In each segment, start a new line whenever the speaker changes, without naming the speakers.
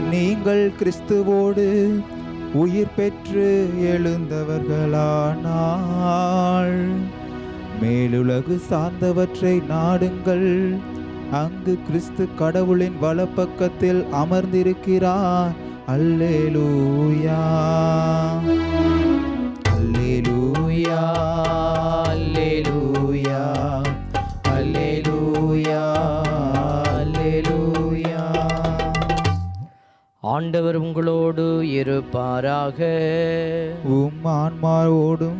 நீங்கள் கிறிஸ்துவோடு உயிர் பெற்று எழுந்தவர்களானால் மேலுலகு சார்ந்தவற்றை நாடுங்கள் அங்கு கிறிஸ்து கடவுளின் வலப்பக்கத்தில் அமர்ந்திருக்கிறார் அல்லேலூயா அல்லேலூயா அல்லேலூயா அல்லேலூயா அல்லேலூயா
ஆண்டவர் உங்களோடு இருப்பாராக
உம் ஆன்மாவோடும்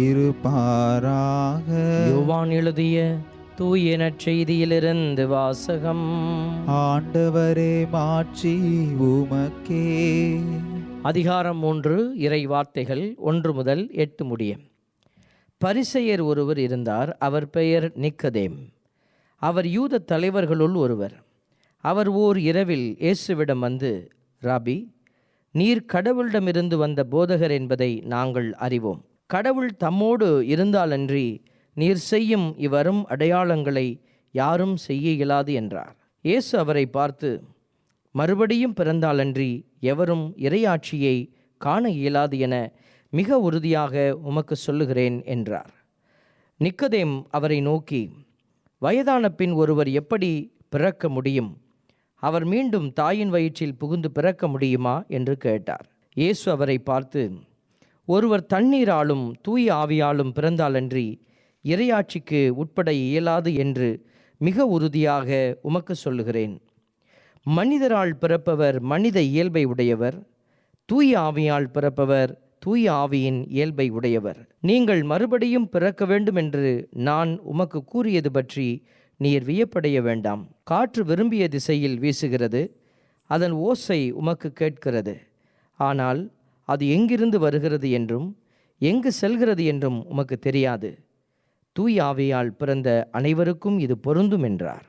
இருப்பாராக
யோவான் எழுதிய தூய நற்செய்தியிலிருந்து வாசகம்
ஆண்டவரே மாட்சி உமக்கே
அதிகாரம் மூன்று இறை வார்த்தைகள் ஒன்று முதல் எட்டு முடிய பரிசெயர் ஒருவர் இருந்தார் அவர் பெயர் நிக்கதேம் அவர் யூத தலைவர்களுள் ஒருவர் அவர் ஓர் இரவில் இயேசுவிடம் வந்து ராபி நீர் கடவுளிடமிருந்து வந்த போதகர் என்பதை நாங்கள் அறிவோம் கடவுள் தம்மோடு இருந்தாலன்றி நீர் செய்யும் இவ்வரும் அடையாளங்களை யாரும் செய்ய இயலாது என்றார் இயேசு அவரை பார்த்து மறுபடியும் பிறந்தாலன்றி எவரும் இறையாட்சியை காண இயலாது என மிக உறுதியாக உமக்கு சொல்லுகிறேன் என்றார் நிக்கதேம் அவரை நோக்கி வயதான பின் ஒருவர் எப்படி பிறக்க முடியும் அவர் மீண்டும் தாயின் வயிற்றில் புகுந்து பிறக்க முடியுமா என்று கேட்டார் இயேசு அவரை பார்த்து ஒருவர் தண்ணீராலும் தூய ஆவியாலும் பிறந்தாலன்றி இறையாட்சிக்கு உட்பட இயலாது என்று மிக உறுதியாக உமக்கு சொல்லுகிறேன் மனிதரால் பிறப்பவர் மனித இயல்பை உடையவர் தூய ஆவியால் பிறப்பவர் தூய ஆவியின் இயல்பை உடையவர் நீங்கள் மறுபடியும் பிறக்க வேண்டும் என்று நான் உமக்கு கூறியது பற்றி நீர் வியப்படைய வேண்டாம் காற்று விரும்பிய திசையில் வீசுகிறது அதன் ஓசை உமக்கு கேட்கிறது ஆனால் அது எங்கிருந்து வருகிறது என்றும் எங்கு செல்கிறது என்றும் உமக்கு தெரியாது தூய ஆவியால் பிறந்த அனைவருக்கும் இது பொருந்தும் என்றார்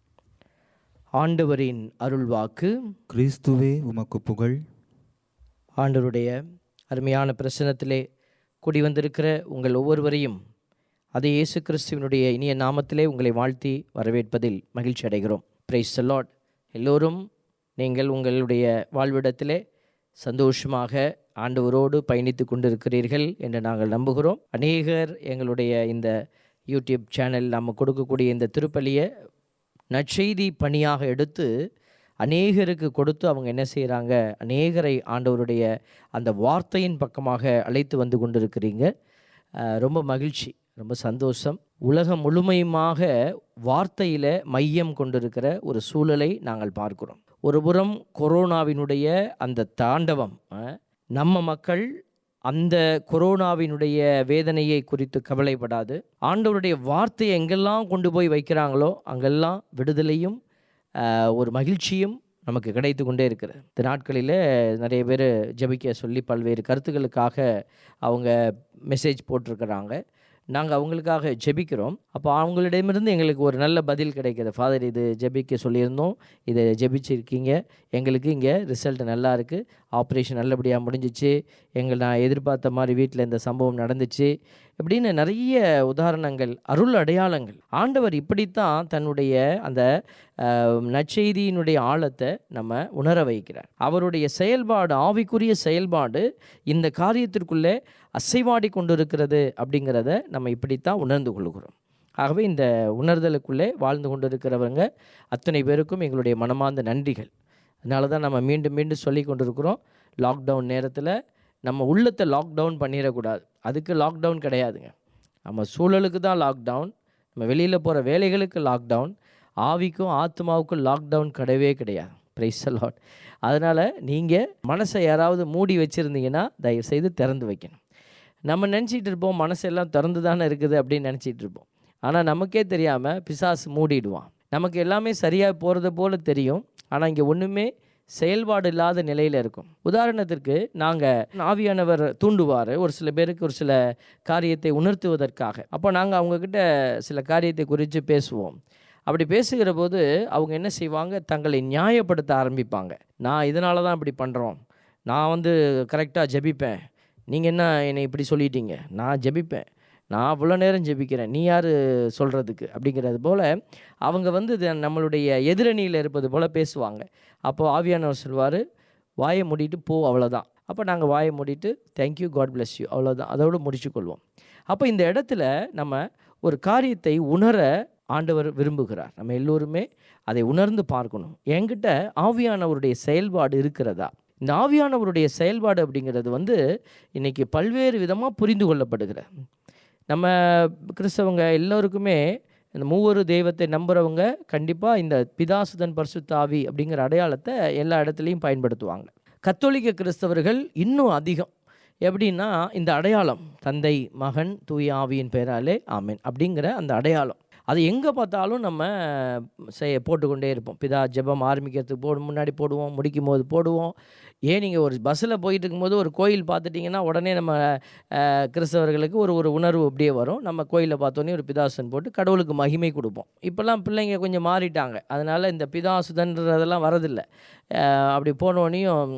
ஆண்டவரின் அருள்வாக்கு
கிறிஸ்துவே உமக்கு புகழ்
ஆண்டவருடைய அருமையான பிரசனத்திலே கூடி வந்திருக்கிற உங்கள் ஒவ்வொருவரையும் அதே இயேசு கிறிஸ்துவினுடைய இனிய நாமத்திலே உங்களை வாழ்த்தி வரவேற்பதில் மகிழ்ச்சி அடைகிறோம் பிரைஸ் லார்ட் எல்லோரும் நீங்கள் உங்களுடைய வாழ்விடத்திலே சந்தோஷமாக ஆண்டவரோடு பயணித்து கொண்டிருக்கிறீர்கள் என்று நாங்கள் நம்புகிறோம் அநேகர் எங்களுடைய இந்த யூடியூப் சேனல் நம்ம கொடுக்கக்கூடிய இந்த திருப்பலியை நற்செய்தி பணியாக எடுத்து அநேகருக்கு கொடுத்து அவங்க என்ன செய்கிறாங்க அநேகரை ஆண்டவருடைய அந்த வார்த்தையின் பக்கமாக அழைத்து வந்து கொண்டிருக்கிறீங்க அஹ், ரொம்ப மகிழ்ச்சி ரொம்ப சந்தோஷம் உலகம் முழுமையுமாக வார்த்தையில் மையம் கொண்டிருக்கிற ஒரு சூழலை நாங்கள் பார்க்கிறோம் ஒருபுறம் கொரோனாவினுடைய அந்த தாண்டவம் அஹ், நம்ம மக்கள் அந்த கொரோனாவினுடைய வேதனையை குறித்து கவலைப்படாது ஆண்டவருடைய வார்த்தையை எங்கெல்லாம் கொண்டு போய் வைக்கிறாங்களோ அங்கெல்லாம் விடுதலையும் ஆஹ், ஒரு மகிழ்ச்சியும் நமக்கு கிடைத்து கொண்டே இருக்கிறது இந்த நாட்களில் நிறைய பேர் ஜெபிக்க சொல்லி பல்வேறு கருத்துக்களுக்காக அவங்க மெசேஜ் போட்டிருக்கிறாங்க நாங்கள் அவங்களுக்காக ஜெபிக்கிறோம் அப்போ அவங்களிடமிருந்து எங்களுக்கு ஒரு நல்ல பதில் கிடைக்கிது ஃபாதர் இது ஜெபிக்க சொல்லியிருந்தோம் இதை ஜெபிச்சிருக்கீங்க எங்களுக்கு இங்கே ரிசல்ட் நல்லா இருக்குது ஆப்ரேஷன் நல்லபடியாக முடிஞ்சிச்சு எங்கள் நான் எதிர்பார்த்த மாதிரி வீட்டில் இந்த சம்பவம் நடந்துச்சு இப்படின்னு நிறைய உதாரணங்கள் அருள் அடையாளங்கள் ஆண்டவர் இப்படித்தான் தன்னுடைய அந்த அஹ், நற்செய்தியினுடைய ஆழத்தை நம்ம உணர வைக்கிறார் அவருடைய செயல்பாடு ஆவிக்குரிய செயல்பாடு இந்த காரியத்திற்குள்ளே அசைவாடி கொண்டிருக்கிறது அப்படிங்கிறத நம்ம இப்படித்தான் உணர்ந்து கொள்கிறோம் ஆகவே இந்த உணர்தலுக்குள்ளே வாழ்ந்து கொண்டிருக்கிறவங்க அத்தனை பேருக்கும் எங்களுடைய மனமார்ந்த நன்றிகள் அதனால தான் நம்ம மீண்டும் மீண்டும் சொல்லி கொண்டிருக்கிறோம் லாக்டவுன் நேரத்தில் நம்ம உள்ளத்தை லாக்டவுன் பண்ணிடக்கூடாது அதுக்கு லாக்டவுன் கிடையாதுங்க நம்ம சூழலுக்கு தான் லாக்டவுன் நம்ம வெளியில் போகிற வேலைகளுக்கு லாக்டவுன் ஆவிக்கும் ஆத்மாவுக்கும் லாக்டவுன் கிடையவே கிடையாது ப்ரைஸ் லாட் அதனால் நீங்கள் மனசை யாராவது மூடி வச்சுருந்தீங்கன்னா தயவு செய்து திறந்து வைக்கணும் நம்ம நினச்சிட்டு இருப்போம் மனசெல்லாம் திறந்து தானே இருக்குது அப்படின்னு நினச்சிட்டு இருப்போம் ஆனால் நமக்கே தெரியாமல் பிசாசு மூடிடுவான் நமக்கு எல்லாமே சரியாக போகிறது போல தெரியும் ஆனால் இங்கே ஒன்றுமே செயல்பாடு இல்லாத நிலையில் இருக்கும் உதாரணத்திற்கு நாங்கள் ஆவியானவர் தூண்டுவார் ஒரு சில பேருக்கு ஒரு சில காரியத்தை உணர்த்துவதற்காக அப்போ நாங்கள் அவங்கக்கிட்ட சில காரியத்தை குறித்து பேசுவோம் அப்படி பேசுகிற போது அவங்க என்ன செய்வாங்க தங்களை நியாயப்படுத்த ஆரம்பிப்பாங்க நான் இதனால தான் இப்படி பண்ணுறோம் நான் வந்து கரெக்டாக ஜெபிப்பேன் நீங்கள் என்ன என்னை இப்படி சொல்லிட்டீங்க நான் ஜெபிப்பேன் நான் அவ்வளோ நேரம் ஜெபிக்கிறேன் நீ யார் சொல்கிறதுக்கு அப்படிங்கிறது போல் அவங்க வந்து இது நம்மளுடைய எதிரணியில் இருப்பது போல் பேசுவாங்க அப்போது ஆவியானவர் சொல்வார் வாயை மூடிட்டு போ அவ்வளோதான் அப்போ நாங்கள் வாயை மூடிட்டு தேங்க்யூ காட் bless யூ அவ்வளோதான் அதோடு முடிச்சுக்கொள்வோம் அப்போ இந்த இடத்துல நம்ம ஒரு காரியத்தை உணர ஆண்டவர் விரும்புகிறார் நம்ம எல்லோருமே அதை உணர்ந்து பார்க்கணும் என்கிட்ட ஆவியானவருடைய செயல்பாடு இருக்கிறதா இந்த ஆவியானவருடைய செயல்பாடு அப்படிங்கிறது வந்து இன்றைக்கி பல்வேறு விதமாக புரிந்து கொள்ளப்படுகிற நம்ம கிறிஸ்தவங்க எல்லோருக்குமே இந்த மூவொரு தெய்வத்தை நம்புகிறவங்க கண்டிப்பாக இந்த பிதாசுதன் பரிசுத்த ஆவி அப்படிங்கிற அடையாளத்தை எல்லா இடத்துலையும் பயன்படுத்துவாங்க கத்தோலிக்க கிறிஸ்தவர்கள் இன்னும் அதிகம் எப்படின்னா இந்த அடையாளம் தந்தை மகன் தூய ஆவியின் பெயராலே ஆமென் அப்படிங்கிற அந்த அடையாளம் அது எங்கே பார்த்தாலும் நம்ம செய்ய போட்டுக்கொண்டே இருப்போம் பிதா ஜெபம் ஆரம்பிக்கிறதுக்கு போடு முன்னாடி போடுவோம் முடிக்கும் போது போடுவோம் ஏன் நீங்கள் ஒரு பஸ்ஸில் போயிட்டு இருக்கும்போது ஒரு கோயில் பார்த்துட்டிங்கன்னா உடனே நம்ம அஹ், கிறிஸ்தவர்களுக்கு ஒரு ஒரு உணர்வு அப்படியே வரும் நம்ம கோயிலில் பார்த்தோன்னே ஒரு பிதாசுதன் போட்டு கடவுளுக்கு மகிமை கொடுப்போம் இப்போல்லாம் பிள்ளைங்க கொஞ்சம் மாறிட்டாங்க அதனால் இந்த பிதாசுதன்றதெல்லாம் வரதில்லை அஹ், அப்படி போனோடனையும்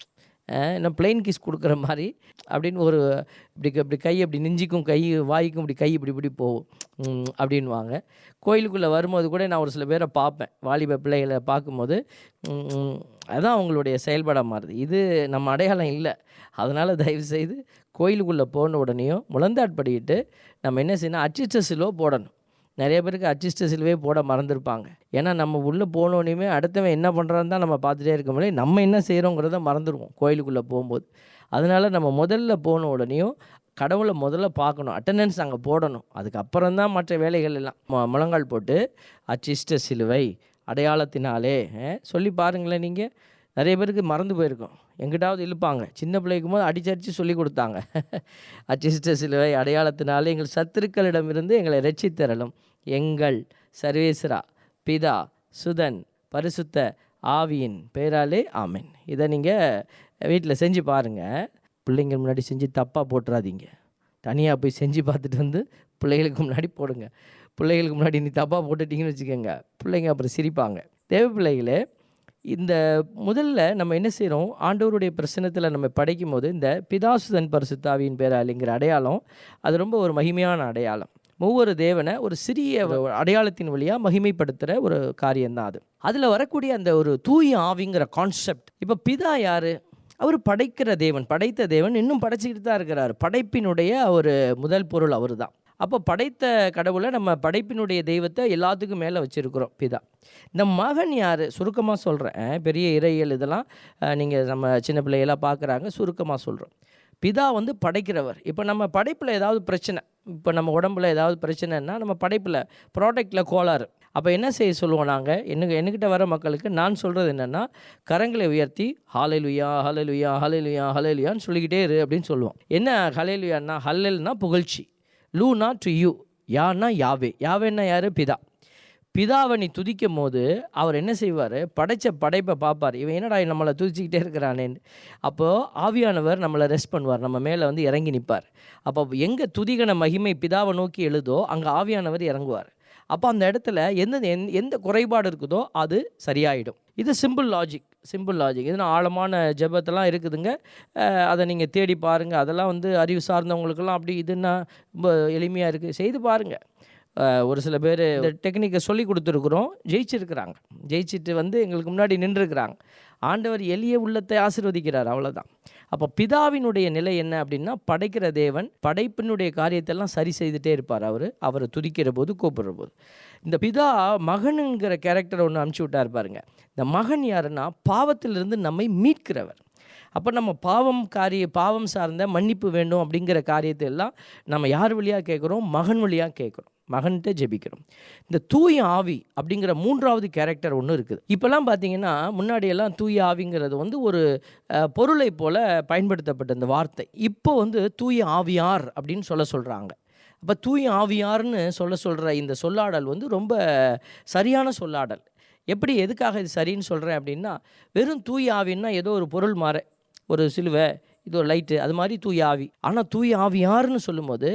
என்ன பிளெயின் கிஸ் கொடுக்குற மாதிரி அப்படின்னு ஒரு இப்படி இப்படி கை அப்படி நெஞ்சிக்கும் கை வாய்க்கும் இப்படி கை இப்படி இப்படி போகும் ம், அப்படின்வாங்க கோயிலுக்குள்ளே வரும்போது கூட நான் ஒரு சில பேரை பார்ப்பேன் வாலிப பிள்ளைகளை பார்க்கும்போது ம், ம், அதான் அவங்களுடைய செயல்பாடாக மாறுது இது நம்ம அடையாளம் இல்லை அதனால் தயவுசெய்து கோயிலுக்குள்ளே போன உடனேயும் முழந்தாட்படிட்டு நம்ம என்ன செய்யணும் அச்சிச்ச சிலுவை போடணும் நிறைய பேருக்கு அச்சிஸ்ட சிலுவே போட மறந்துருப்பாங்க ஏன்னா நம்ம உள்ளே போனோடனே அடுத்தவன் என்ன பண்ணுறான்னு தான் நம்ம பார்த்துட்டே இருக்க முடியும் நம்ம என்ன செய்கிறோங்கிறத மறந்துடுவோம் கோயிலுக்குள்ளே போகும்போது அதனால் நம்ம முதல்ல போன உடனேயும் கடவுளை முதல்ல பார்க்கணும் அட்டண்டன்ஸ் அங்கே போடணும் அதுக்கப்புறம் தான் மற்ற வேலைகள் எல்லாம் மு- முழங்கால் போட்டு அச்சிஷ்ட சிலுவை அடையாளத்தினாலே அஹ், சொல்லி பாருங்களேன் நீங்கள் நிறைய பேருக்கு மறந்து போயிருக்கும் எங்கிட்டாவது இழுப்பாங்க சின்ன பிள்ளைக்கும் போது அடிச்சு அடிச்சு சொல்லி கொடுத்தாங்க அச்சிஷ்ட சிலுவை அடையாளத்தினாலே எங்கள் சத்துருக்களிடமிருந்து எங்களை ரட்சித்தரலும் எங்கள் சர்வேஸ்வரா பிதா சுதன் பரிசுத்த ஆவியின் பெயராலே ஆமென் இதை நீங்கள் வீட்டில் செஞ்சு பாருங்கள் பிள்ளைங்க முன்னாடி செஞ்சு தப்பாக போட்டுறாதீங்க தனியாக போய் செஞ்சு பார்த்துட்டு வந்து பிள்ளைகளுக்கு முன்னாடி போடுங்க பிள்ளைகளுக்கு முன்னாடி நீ தப்பாக போட்டுட்டீங்கன்னு வச்சுக்கோங்க பிள்ளைங்க அப்புறம் சிரிப்பாங்க தேவ பிள்ளைகளே இந்த முதல்ல நம்ம என்ன செய்கிறோம் ஆண்டவருடைய பிரசனத்தில் நம்ம படைக்கும் போது இந்த பிதாசுதன் பரிசுத்தாவியின் பேராளிங்கிற அடையாளம் அது ரொம்ப ஒரு மகிமையான அடையாளம் ஒவ்வொரு தேவனை ஒரு சிறிய ஒரு அடையாளத்தின் வழியாக மகிமைப்படுத்துகிற ஒரு காரியம்தான் அது அதில் வரக்கூடிய அந்த ஒரு தூய ஆவிங்கிற கான்செப்ட் இப்போ பிதா யார் அவர் படைக்கிற தேவன் படைத்த தேவன் இன்னும் படைச்சிக்கிட்டு தான் இருக்கிறார் படைப்பினுடைய ஒரு முதல் பொருள் அவர் தான் அப்போ படைத்த கடவுளை நம்ம படைப்பினுடைய தெய்வத்தை எல்லாத்துக்கும் மேலே வச்சுருக்கிறோம் பிதா இந்த மகன் யார் சுருக்கமாக சொல்கிறேன் பெரிய இறையியல் இதெல்லாம் நீங்கள் நம்ம சின்ன பிள்ளையெல்லாம் பார்க்குறாங்க சுருக்கமாக சொல்கிறோம் பிதா வந்து படைக்கிறவர் இப்போ நம்ம படைப்பில் ஏதாவது பிரச்சனை இப்போ நம்ம உடம்புல ஏதாவது பிரச்சனைன்னா நம்ம படைப்பில் ப்ராடக்டில் கோளாறு அப்போ என்ன செய்ய சொல்லுவோம் நாங்கள் என்ன என்கிட்ட வர மக்களுக்கு நான் சொல்கிறது என்னென்னா கரங்களை உயர்த்தி ஹாலேலுயா ஹாலேலுயா ஹாலேலுயா ஹாலேலுயான்னு சொல்லிக்கிட்டே இரு அப்படின்னு சொல்லுவோம் என்ன ஹலேலுயான்னா ஹல்லல்னா புகழ்ச்சி லூனா டு யூ யான்னா யாவே யாவேன்னா யார் பிதா பிதாவை நீ துதிக்கும் போது அவர் என்ன செய்வார் படைச்ச படைப்பை பார்ப்பார் இவன் என்னடா நம்மளை துதிச்சிக்கிட்டே இருக்கிறானேன்னு அப்போது ஆவியானவர் நம்மளை ரெஸ்ட் பண்ணுவார் நம்ம மேலே வந்து இறங்கி நிற்பார் அப்போ எங்கே துதிகன மகிமை பிதாவை நோக்கி எழுதோ அங்கே ஆவியானவர் இறங்குவார் அப்போ அந்த இடத்துல எந்த எந்த- எந்த குறைபாடு இருக்குதோ அது சரியாயிடும் இது சிம்பிள் லாஜிக் சிம்பிள் லாஜிக் இது ஆழமான ஜெபத்தெல்லாம் இருக்குதுங்க அஹ் அதை நீங்கள் தேடி பாருங்கள் அதெல்லாம் வந்து அறிவு சார்ந்தவங்களுக்கெல்லாம் அப்படி இதுன்னா ரொம்ப எளிமையாக இருக்குது செய்து பாருங்கள் அஹ் ஒரு சில பேர் இந்த டெக்னிக்கை சொல்லி கொடுத்துருக்குறோம் ஜெயிச்சிருக்கிறாங்க ஜெயிச்சிட்டு வந்து எங்களுக்கு முன்னாடி நின்றுருக்கிறாங்க ஆண்டவர் எளிய உள்ளத்தை ஆசீர்வதிக்கிறார் அவ்வளோதான் அப்போ பிதாவினுடைய நிலை என்ன அப்படின்னா படைக்கிற தேவன் படைப்பினுடைய காரியத்தெல்லாம் சரி செய்துட்டே இருப்பார் அவர் அவரை துதிக்கிற போது கூப்பிடுற போது இந்த பிதா மகனுங்கிற கேரக்டர் ஒன்று அனுப்பிச்சி விட்டார் பாருங்க இந்த மகன் யாருன்னா பாவத்திலிருந்து நம்மை மீட்கிறவர் அப்போ நம்ம பாவம் காரிய பாவம் சார்ந்த மன்னிப்பு வேண்டும் அப்படிங்கிற காரியத்தை எல்லாம் நம்ம யார் வழியாக கேட்குறோம் மகன் வழியாக கேட்குறோம் மகன்கிட்ட ஜெபிக்கிறோம் இந்த தூய ஆவி அப்படிங்கிற மூன்றாவது கேரக்டர் ஒன்று இருக்குது இப்போல்லாம் பார்த்தீங்கன்னா முன்னாடியெல்லாம் தூய ஆவிங்கிறது வந்து ஒரு அஹ், பொருளை போல பயன்படுத்தப்பட்ட இந்த வார்த்தை இப்போ வந்து தூய ஆவியார் அப்படின்னு சொல்ல சொல்கிறாங்க அப்போ தூய ஆவியார்னு சொல்ல சொல்கிற இந்த சொல்லாடல் வந்து ரொம்ப சரியான சொல்லாடல் எப்படி எதுக்காக இது சரின்னு சொல்கிறேன் அப்படின்னா வெறும் தூய ஆவின்னா ஏதோ ஒரு பொருள் மாற ஒரு சிலுவை இது ஒரு லைட்டு அது மாதிரி தூய ஆவி ஆனால் தூய ஆவியார்னு சொல்லும்போது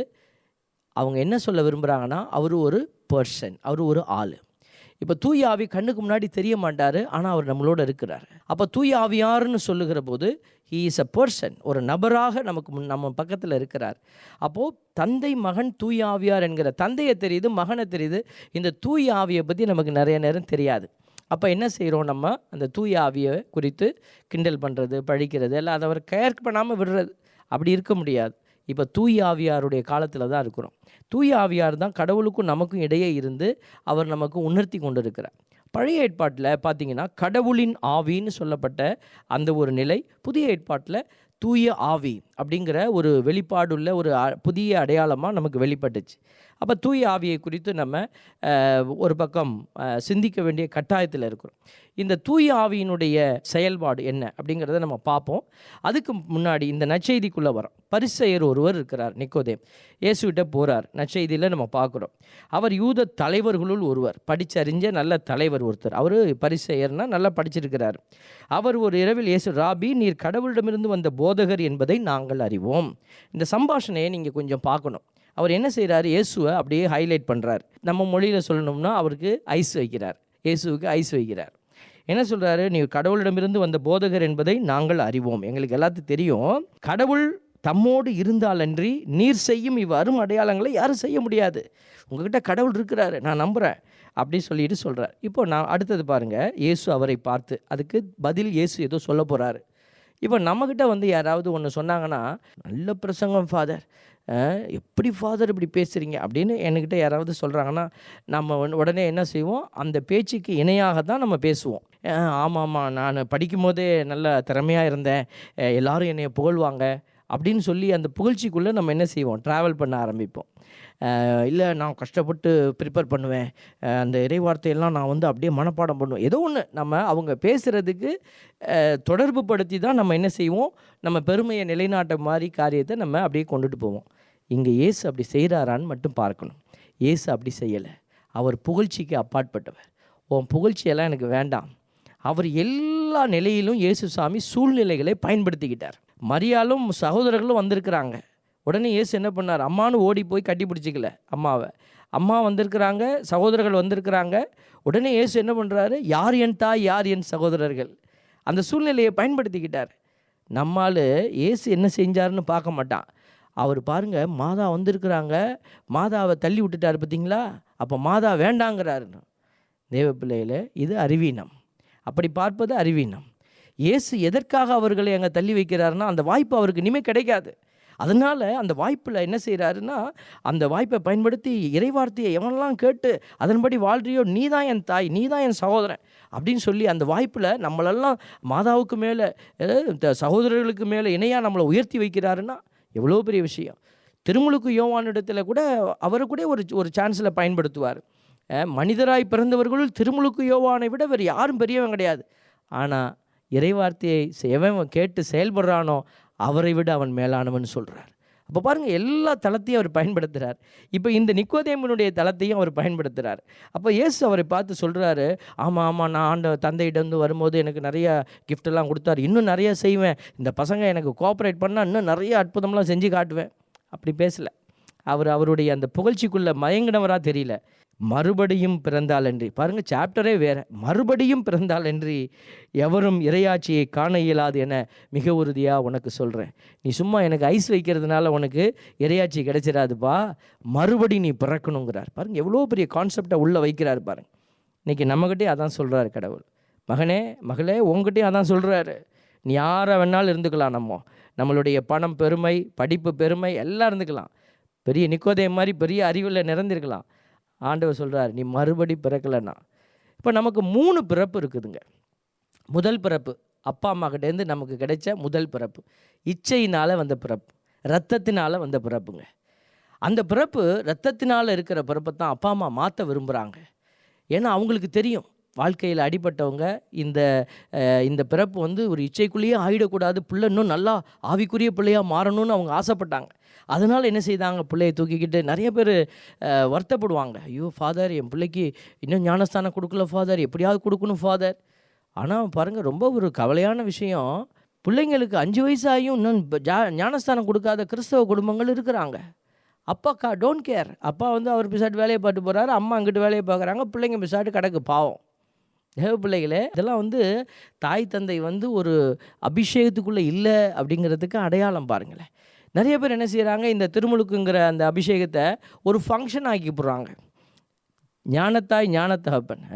அவங்க என்ன சொல்ல விரும்புகிறாங்கன்னா அவர் ஒரு பர்சன் அவர் ஒரு ஆள் இப்போ தூய ஆவி கண்ணுக்கு முன்னாடி தெரிய மாட்டார் ஆனால் அவர் நம்மளோட இருக்கிறார் அப்போ தூய ஆவியார்னு சொல்லுகிற போது ஹீ இஸ் அ பர்சன் ஒரு நபராக நமக்கு முன் நம்ம பக்கத்தில் இருக்கிறார் அப்போது தந்தை மகன் தூய ஆவியார் என்கிற தந்தையை தெரியுது மகனை தெரியுது இந்த தூய ஆவியை பற்றி நமக்கு நிறைய நேரம் தெரியாது அப்போ என்ன செய்கிறோம் நம்ம அந்த தூய ஆவியை குறித்து கிண்டல் பண்ணுறது பழிக்கிறது இல்லை அதை அவர் கேர் பண்ணாமல் விடுறது அப்படி இருக்க முடியாது இப்போ தூய ஆவியாருடைய காலத்தில் தான் இருக்கிறோம் தூய ஆவியார் தான் கடவுளுக்கும் நமக்கும் இடையே இருந்து அவர் நமக்கு உணர்த்தி கொண்டு இருக்கிறார் பழைய ஏற்பாட்டில் பார்த்தீங்கன்னா கடவுளின் ஆவின்னு சொல்லப்பட்ட அந்த ஒரு நிலை புதிய ஏற்பாட்டில் தூய ஆவி அப்படிங்கிற ஒரு வெளிப்பாடுள்ள ஒரு அ- புதிய அடையாளமாக நமக்கு வெளிப்பட்டுச்சு அப்போ தூய ஆவியை குறித்து நம்ம அஹ், ஒரு பக்கம் அஹ், சிந்திக்க வேண்டிய கட்டாயத்தில் இருக்கிறோம் இந்த தூய ஆவியினுடைய செயல்பாடு என்ன அப்படிங்கிறத நம்ம பார்ப்போம் அதுக்கு முன்னாடி இந்த நற்செய்திக்குள்ளே வரோம் பரிசெயர் ஒருவர் இருக்கிறார் நிக்கோதேம் இயேசுகிட்ட போகிறார் நற்செய்தியில் நம்ம பார்க்குறோம் அவர் யூத தலைவர்களுள் ஒருவர் படிச்சறிஞ்ச நல்ல தலைவர் ஒருத்தர் அவர் பரிசெயர்னா நல்லா படிச்சிருக்கிறார் அவர் ஒரு இரவில் இயேசு ராபி நீர் கடவுளிடமிருந்து வந்த போதகர் என்பதை நாங்கள் அறிவோம் இந்த சம்பாஷணையை நீங்கள் கொஞ்சம் பார்க்கணும் அவர் என்ன செய்கிறாரு இயேசுவை அப்படியே ஹைலைட் பண்ணுறார் நம்ம மொழியில் சொல்லணும்னா அவருக்கு ஐஸ் வைக்கிறார் இயேசுவுக்கு ஐஸ் வைக்கிறார் என்ன சொல்கிறாரு நீ கடவுளிடமிருந்து வந்த போதகர் என்பதை நாங்கள் அறிவோம் எங்களுக்கு எல்லாத்துக்கும் தெரியும் கடவுள் தம்மோடு இருந்தாலன்றி நீர் செய்யும் இவ் அரும் அடையாளங்களை யாரும் செய்ய முடியாது உங்ககிட்ட கடவுள் இருக்கிறாரு நான் நம்புகிறேன் அப்படி சொல்லிட்டு சொல்கிறார் இப்போ நான் அடுத்தது பாருங்கள் இயேசு அவரை பார்த்து அதுக்கு பதில் இயேசு ஏதோ சொல்ல போகிறாரு இப்போ நம்மக்கிட்ட வந்து யாராவது ஒன்று சொன்னாங்கன்னா நல்ல பிரசங்கம் ஃபாதர் எப்படி ஃபாதர் இப்படி பேசுகிறீங்க அப்படின்னு என்கிட்ட யாராவது சொல்கிறாங்கன்னா நம்ம வந்து உடனே என்ன செய்வோம் அந்த பேச்சுக்கு இணையாக தான் நம்ம பேசுவோம் அஹ், ஆமாம் ஆமாம் நான் படிக்கும் போதே நல்ல திறமையாக இருந்தேன் அஹ், எல்லாரும் என்னை புகழ்வாங்க அப்படின்னு சொல்லி அந்த புகழ்ச்சிக்குள்ளே நம்ம என்ன செய்வோம் ட்ராவல் பண்ண ஆரம்பிப்போம் இல்லை நான் கஷ்டப்பட்டு ப்ரிப்பேர் பண்ணுவேன் அஹ், அந்த இறைவார்த்தையெல்லாம் நான் வந்து அப்படியே மனப்பாடம் பண்ணுவேன் ஏதோ ஒன்று நம்ம அவங்க பேசுகிறதுக்கு தொடர்பு படுத்தி தான் நம்ம என்ன செய்வோம் நம்ம பெருமையை நிலைநாட்ட மாதிரி காரியத்தை நம்ம அப்படியே கொண்டுட்டு போவோம் இங்கே இயேசு அப்படி செய்கிறாரான்னு மட்டும் பார்க்கணும் இயேசு அப்படி செய்யலை அவர் புகழ்ச்சிக்கு அப்பாற்பட்டவர் உன் புகழ்ச்சியெல்லாம் எனக்கு வேண்டாம் அவர் எல்லா நிலையிலும் இயேசு சாமி சூழ்நிலைகளை பயன்படுத்திக்கிட்டார் மரியாலும் சகோதரர்களும் வந்திருக்கிறாங்க உடனே இயேசு என்ன பண்ணார் அம்மானு ஓடி போய் கட்டி பிடிச்சிக்கல அம்மாவை அம்மா வந்திருக்கிறாங்க சகோதரர்கள் வந்திருக்கிறாங்க உடனே இயேசு என்ன பண்ணுறாரு யார் என் தாய் யார் என் சகோதரர்கள் அந்த சூழ்நிலையை பயன்படுத்திக்கிட்டார் நம்மால் இயேசு என்ன செஞ்சாருன்னு பார்க்க மாட்டான் அவர் பாருங்க மாதா வந்திருக்கிறாங்க மாதாவை தள்ளி விட்டுட்டார் பார்த்தீங்களா அப்போ மாதா வேண்டாங்கிறாரு தேவ பிள்ளையில இது அறிவீனம் அப்படி பார்ப்பது அறிவீனம் இயேசு எதற்காக அவர்களை அங்கே தள்ளி வைக்கிறாருன்னா அந்த வாய்ப்பு அவருக்கு இனிமேல் கிடைக்காது அதனால் அந்த வாய்ப்பில் என்ன செய்கிறாருன்னா அந்த வாய்ப்பை பயன்படுத்தி இறைவார்த்தையை எவனெல்லாம் கேட்டு அதன்படி வாழ்றியோ நீ தான் என் தாய் நீ தான் என் சகோதரன் அப்படின்னு சொல்லி அந்த வாய்ப்பில் நம்மளெல்லாம் மாதாவுக்கு மேலே சகோதரர்களுக்கு மேலே இணையாக நம்மளை உயர்த்தி வைக்கிறாருன்னா எவ்வளோ பெரிய விஷயம் திருமுழுக்கு யோவானிடத்தில் கூட அவரை கூட ஒரு ஒரு சான்ஸில் பயன்படுத்துவார் அஹ் மனிதராய் பிறந்தவர்களுள் திருமுழுக்கு யோவானை விட வேறு யாரும் பெரியவன் கிடையாது ஆனால் இறைவார்த்தையை செ- எவன் கேட்டு செயல்படுறானோ அவரை விட அவன் மேலானவன் சொல்கிறார் அப்போ பாருங்கள் எல்லா தளத்தையும் அவர் பயன்படுத்துகிறார் இப்போ இந்த நிக்கோதேமனுடைய தளத்தையும் அவர் பயன்படுத்துகிறார் அப்போ இயேசு அவரை பார்த்து சொல்கிறாரு ஆமாம் ஆமாம் நான் ஆண்ட தந்தையிடம் வரும்போது எனக்கு நிறைய gift எல்லாம் கொடுத்தாரு இன்னும் நிறைய செய்வேன் இந்த பசங்க எனக்கு கோஆப்ரேட் பண்ணால் இன்னும் நிறைய அற்புதம்லாம் செஞ்சு காட்டுவேன் அப்படி பேசலை அவர் அவருடைய அந்த புகழ்ச்சிக்குள்ளே மயங்கினவராக தெரியல மறுபடியும் பிறந்தாலன்றி பாருங்க சாப்டரே வேற மறுபடியும் பிறந்தாலன்றி எவரும் இறையாட்சியை காண இயலாது என மிக உறுதியாக உனக்கு சொல்கிறேன் நீ சும்மா எனக்கு ஐஸ் வைக்கிறதுனால உனக்கு இறையாட்சி கிடைச்சிடாதுப்பா மறுபடி நீ பிறக்கணுங்கிறார் பாருங்க எவ்வளோ பெரிய கான்செப்டை உள்ளே வைக்கிறார் பாருங்க இன்னைக்கு நம்மகிட்டே அதான் சொல்கிறாரு கடவுள் மகனே மகளே உங்ககிட்டயும் அதான் சொல்கிறாரு நீ யாரை வேணாலும் இருந்துக்கலாம் நம்ம நம்மளுடைய பணம் பெருமை படிப்பு பெருமை எல்லாம் இருந்துக்கலாம் பெரிய நிக்கோதே மாதிரி பெரிய அறிவில் நிறந்திருக்கலாம் ஆண்டவர் சொல்கிறார் நீ மறுபடி பிறக்கலைன்னா இப்போ நமக்கு மூணு பிறப்பு இருக்குதுங்க முதல் பிறப்பு அப்பா அம்மா கிட்டேருந்து நமக்கு கிடைச்ச முதல் பிறப்பு இச்சையினால் வந்த பிறப்பு ரத்தத்தினால் வந்த பிறப்புங்க அந்த பிறப்பு ரத்தத்தினால் இருக்கிற பிறப்பை தான் அப்பா அம்மா மாற்ற விரும்புகிறாங்க ஏன்னா அவங்களுக்கு தெரியும் வாழ்க்கையில் அடிபட்டவங்க இந்த அஹ், இந்த பிறப்பு வந்து ஒரு இச்சைக்குள்ளேயே ஆயிடக்கூடாது பிள்ளை இன்னும் நல்லா ஆவிக்குரிய பிள்ளையாக மாறணும்னு அவங்க ஆசைப்பட்டாங்க அதனால் என்ன செய்தாங்க பிள்ளையை தூக்கிக்கிட்டு நிறைய பேர் வருத்தப்படுவாங்க ஐயோ ஃபாதர் என் பிள்ளைக்கு இன்னும் ஞானஸ்தானம் கொடுக்கல ஃபாதர் எப்படியாவது கொடுக்கணும் ஃபாதர் ஆனால் பாருங்கள் ரொம்ப ஒரு கவலையான விஷயம் பிள்ளைங்களுக்கு அஞ்சு வயசாகியும் இன்னும் ப- ஜா- ஞானஸ்தானம் கொடுக்காத கிறிஸ்தவ குடும்பங்கள் இருக்கிறாங்க அப்பா கா டோன்ட் கேர் அப்பா வந்து அவர் பிசாட்டு வேலையை பார்த்து போகிறாரு அம்மா அங்கிட்டு வேலையை பார்க்குறாங்க பிள்ளைங்க பிசாட்டு கிடக்கு பாவம் தேவ பிள்ளைகளே இதெல்லாம் வந்து தாய் தந்தை வந்து ஒரு அபிஷேகத்துக்குள்ளே இல்லை அப்படிங்கிறதுக்கு அடையாளம் பாருங்களேன் நிறைய பேர் என்ன செய்கிறாங்க இந்த திருமுழுக்குங்கிற அந்த அபிஷேகத்தை ஒரு ஃபங்க்ஷன் ஆக்கி போடுறாங்க ஞானத்தாய் ஞானத்தகப்பன் அஹ்,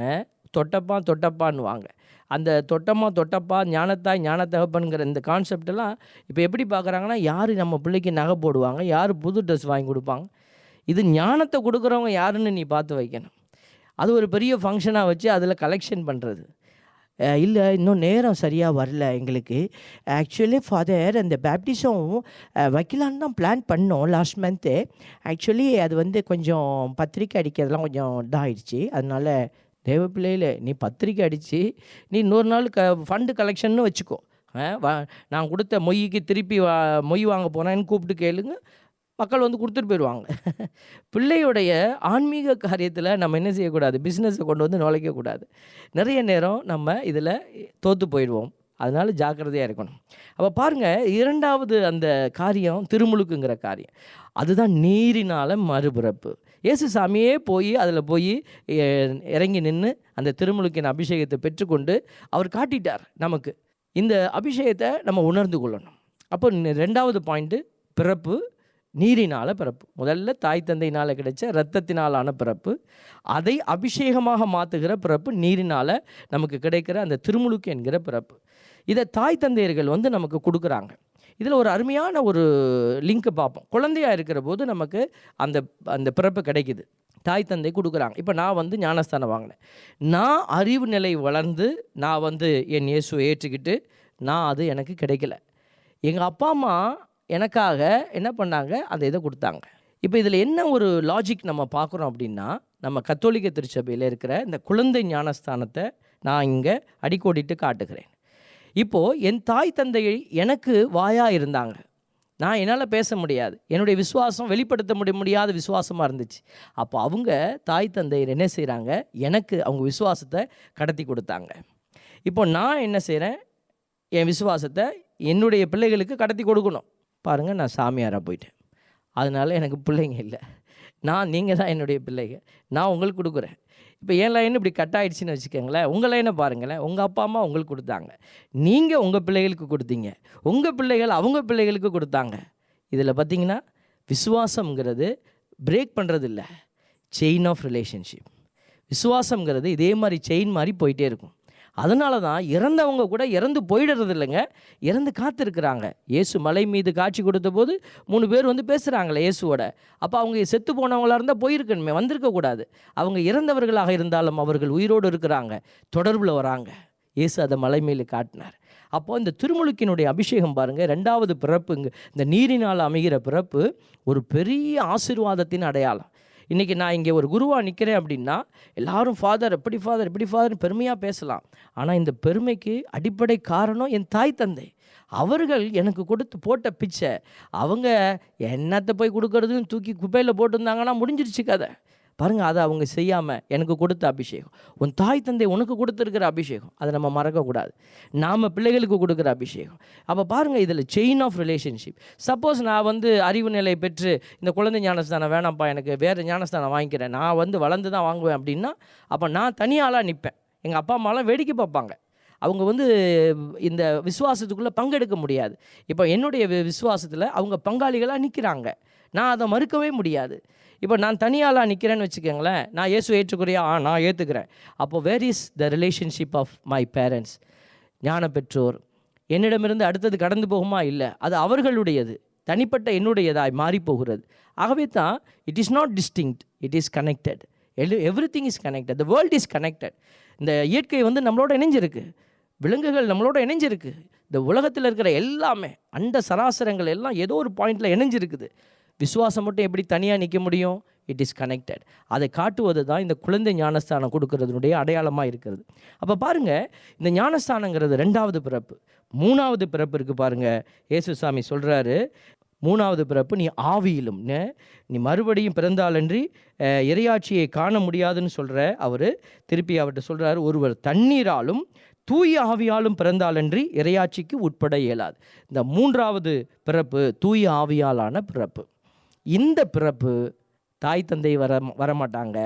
தொட்டப்பா தொட்டப்பான்னுவாங்க அந்த தொட்டம்மா தொட்டப்பா ஞானத்தாய் ஞானத்தகப்பனுங்கிற இந்த கான்செப்டெல்லாம் இப்போ எப்படி பார்க்குறாங்கன்னா யார் நம்ம பிள்ளைக்கு நகை போடுவாங்க யார் புது ட்ரெஸ் வாங்கி கொடுப்பாங்க இது ஞானத்தை கொடுக்குறவங்க யாருன்னு நீ பார்த்து வைக்கணும் அது ஒரு பெரிய ஃபங்க்ஷனாக வச்சு அதில் கலெக்ஷன் பண்ணுறது இல்லை இன்னும் நேரம் சரியாக வரல எங்களுக்கு ஆக்சுவலி ஃபாதர் அந்த பேப்டிசம் வைக்கலான்னு தான் பிளான் பண்ணோம் லாஸ்ட் மந்த்து ஆக்சுவலி அது வந்து கொஞ்சம் பத்திரிக்கை அடிக்கிறதுலாம் கொஞ்சம் இதாகிடுச்சு அதனால தேவ பிள்ளையில் நீ பத்திரிக்கை அடித்து நீ இன்னொரு நாள் க ஃபண்டு கலெக்ஷன்னு வச்சுக்கோ ஆ, வா நான் கொடுத்த மொய்க்கு திருப்பி வா மொய் வாங்க போனேன்னு கூப்பிட்டு கேளுங்க மக்கள் வந்து கொடுத்துட்டு போயிடுவாங்க பிள்ளையுடைய ஆன்மீக காரியத்தில் நம்ம என்ன செய்யக்கூடாது பிஸ்னஸை கொண்டு வந்து நுழைக்கக்கூடாது நிறைய நேரம் நம்ம இதில் தோற்று போயிடுவோம் அதனால ஜாக்கிரதையாக இருக்கணும் அப்போ பாருங்கள் இரண்டாவது அந்த காரியம் திருமுழுக்குங்கிற காரியம் அதுதான் நீரினால் மறுபிறப்பு இயேசு சாமியே போய் அதில் போய் எ- இறங்கி நின்று அந்த திருமுழுக்கின் அபிஷேகத்தை பெற்றுக்கொண்டு அவர் காட்டிட்டார் நமக்கு இந்த அபிஷேகத்தை நம்ம உணர்ந்து கொள்ளணும் அப்போ நி- ரெண்டாவது பாயிண்ட்டு பிறப்பு நீரினால் பிறப்பு முதல்ல தாய் தந்தையினால் கிடைச்ச இரத்தத்தினாலான பிறப்பு அதை அபிஷேகமாக மாற்றுகிற பிறப்பு நீரினால் நமக்கு கிடைக்கிற அந்த திருமுழுக்கு என்கிற பிறப்பு இதை தாய் தந்தையர்கள் வந்து நமக்கு கொடுக்குறாங்க இதில் ஒரு அருமையான ஒரு லிங்க் பார்ப்போம் குழந்தையாக இருக்கிற போது நமக்கு அந்த அந்த பிறப்பு கிடைக்குது தாய் தந்தை கொடுக்குறாங்க இப்போ நான் வந்து ஞானஸ்தானம் வாங்கினேன் நான் அறிவு நிலை வளர்ந்து நான் வந்து என் இயேசுவை ஏற்றுக்கிட்டு நான் அது எனக்கு கிடைக்கல எங்கள் அப்பா அம்மா எனக்காக என்ன பண்ணாங்க அந்த இதை கொடுத்தாங்க இப்போ இதில் என்ன ஒரு லாஜிக் நம்ம பார்க்குறோம் அப்படின்னா நம்ம கத்தோலிக்க திருச்சபையில் இருக்கிற இந்த குழந்தை ஞானஸ்தானத்தை நான் இங்கே அடிக்கோடிட்டு காட்டுகிறேன் இப்போது என் தாய் தந்தை எனக்கு வாயாக இருந்தாங்க நான் என்னால் பேச முடியாது என்னுடைய விசுவாசம் வெளிப்படுத்த முடிய முடியாத விசுவாசமாக இருந்துச்சு அப்போ அவங்க தாய் தந்தையர் என்ன செய்கிறாங்க எனக்கு அவங்க விசுவாசத்தை கடத்தி கொடுத்தாங்க இப்போ நான் என்ன செய்கிறேன் என் விசுவாசத்தை என்னுடைய பிள்ளைகளுக்கு கடத்தி கொடுக்கணும் பாருங்கள் நான் சாமியாராக போயிட்டேன் அதனால எனக்கு பிள்ளைங்க இல்லை நான் நீங்கள் தான் என்னுடைய பிள்ளைங்க நான் உங்களுக்கு கொடுக்குறேன் இப்போ என் லைன் இப்படி கட் ஆயிடுச்சுன்னு வச்சுக்கோங்களேன் உங்கள் லைனை பாருங்களேன் உங்கள் அப்பா அம்மா உங்களுக்கு கொடுத்தாங்க நீங்கள் உங்கள் பிள்ளைகளுக்கு கொடுத்தீங்க உங்கள் பிள்ளைகள் அவங்க பிள்ளைகளுக்கு கொடுத்தாங்க இதில் பார்த்தீங்கன்னா விசுவாசம்ங்கிறது பிரேக் பண்ணுறது இல்லை செயின் ஆஃப் ரிலேஷன்ஷிப் விசுவாசம்ங்கிறது இதே மாதிரி செயின் மாதிரி போயிட்டே இருக்கும் அதனால தான் இறந்தவங்க கூட இறந்து போயிடுறது இல்லைங்க இறந்து காத்திருக்கிறாங்க இயேசு மலை மீது காட்சி கொடுத்த போது மூணு பேர் வந்து பேசுகிறாங்களே இயேசுவோட அப்போ அவங்க செத்து போனவங்களா இருந்தால் போயிருக்கணுமே வந்திருக்கக்கூடாது அவங்க இறந்தவர்களாக இருந்தாலும் அவர்கள் உயிரோடு இருக்கிறாங்க தொடர்பில் வராங்க இயேசு அதை மலை மேலே காட்டினார் அப்போ இந்த திருமுழுக்கினுடைய அபிஷேகம் பாருங்கள் ரெண்டாவது பிறப்புங்க இந்த நீரினால் அமைகிற பிறப்பு ஒரு பெரிய ஆசீர்வாதத்தின் அடையாளம் இன்றைக்கி நான் இங்கே ஒரு குருவாக நிற்கிறேன் அப்படின்னா எல்லாரும் ஃபாதர் எப்படி ஃபாதர் இப்படி ஃபாதர் பெருமையாக பேசலாம் ஆனால் இந்த பெருமைக்கு அடிப்படை காரணம் என் தாய் தந்தை அவர்கள் எனக்கு கொடுத்து போட்ட பிச்சை அவங்க என்னத்தை போய் கொடுக்கறதுன்னு தூக்கி குப்பையில் போட்டிருந்தாங்கன்னா முடிஞ்சிருச்சு கதை பாருங்கள் அதை அவங்க செய்யாமல் எனக்கு கொடுத்த அபிஷேகம் உன் தாய் தந்தை உனக்கு கொடுத்துருக்கிற அபிஷேகம் அதை நம்ம மறக்கக்கூடாது நாம் பிள்ளைகளுக்கு கொடுக்குற அபிஷேகம் அப்போ பாருங்கள் இதில் செயின் ஆஃப் ரிலேஷன்ஷிப் சப்போஸ் நான் வந்து அறிவு நிலை பெற்று இந்த குழந்தை ஞானஸ்தானம் வேணாம்ப்பா எனக்கு வேறு ஞானஸ்தானம் வாங்கிக்கிறேன் நான் வந்து வளர்ந்து தான் வாங்குவேன் அப்படின்னா அப்போ நான் தனியாளாக நிற்பேன் எங்கள் அப்பா அம்மாலாம் வேடிக்கை பார்ப்பாங்க அவங்க வந்து இந்த விசுவாசத்துக்குள்ளே பங்கெடுக்க முடியாது இப்போ என்னுடைய விசுவாசத்தில் அவங்க பங்காளிகளாக நிற்கிறாங்க நான் அதை மறுக்கவே முடியாது இப்போ நான் தனியாளாக நிற்கிறேன்னு வச்சுக்கோங்களேன் நான் இயேசு ஏற்றுக்குறையா ஆ நான் ஏற்றுக்கிறேன் அப்போ where is the relationship of my parents ஞான பெற்றோர் என்னிடமிருந்து அடுத்தது கடந்து போகுமா இல்லை அது அவர்களுடையது தனிப்பட்ட என்னுடையதாய் மாறி போகிறது ஆகவே தான் it is not distinct it is connected எல் everything is connected the world is connected இந்த இயற்கை வந்து நம்மளோட இணைஞ்சிருக்கு விலங்குகள் நம்மளோட இணைஞ்சிருக்கு இந்த உலகத்தில் இருக்கிற எல்லாமே அண்ட சராசரங்கள் எல்லாம் ஏதோ ஒரு பாயிண்டில் இணைஞ்சிருக்குது விசுவாசம் மட்டும் எப்படி தனியாக நிற்க முடியும் இட் இஸ் கனெக்டட் அதை காட்டுவது தான் இந்த குழந்தை ஞானஸ்தானம் கொடுக்கறதுனுடைய அடையாளமாக இருக்கிறது அப்போ பாருங்கள் இந்த ஞானஸ்தானங்கிறது ரெண்டாவது பிறப்பு மூணாவது பிறப்பு இருக்குது பாருங்கள் இயேசுசாமி சொல்கிறாரு மூணாவது பிறப்பு நீ ஆவியிலும் நே- நீ மறுபடியும் பிறந்தாலன்றி அஹ், இறையாட்சியை காண முடியாதுன்னு சொல்கிற அவர் திருப்பி அவர்கிட்ட சொல்கிறாரு ஒருவர் தண்ணீராலும் தூய ஆவியாலும் பிறந்தாலன்றி இறையாட்சிக்கு உட்பட இயலாது இந்த மூன்றாவது பிறப்பு தூய ஆவியாலான பிறப்பு இந்த பிறப்பு தாய் தந்தை வர வரமாட்டாங்க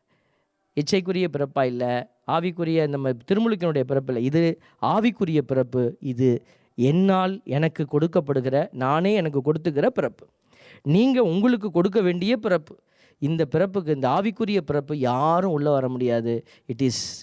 இச்சைக்குரிய பிறப்பா இல்லை ஆவிக்குரிய நம்ம திருமுழுக்கினுடைய பிறப்பு இல்லை இது ஆவிக்குரிய பிறப்பு இது என்னால் எனக்கு கொடுக்கப்படுகிற நானே எனக்கு கொடுத்துக்கிற பிறப்பு நீங்கள் உங்களுக்கு கொடுக்க வேண்டிய பிறப்பு இந்த பிறப்புக்கு இந்த ஆவிக்குரிய பிறப்பு யாரும் உள்ளே வர முடியாது it is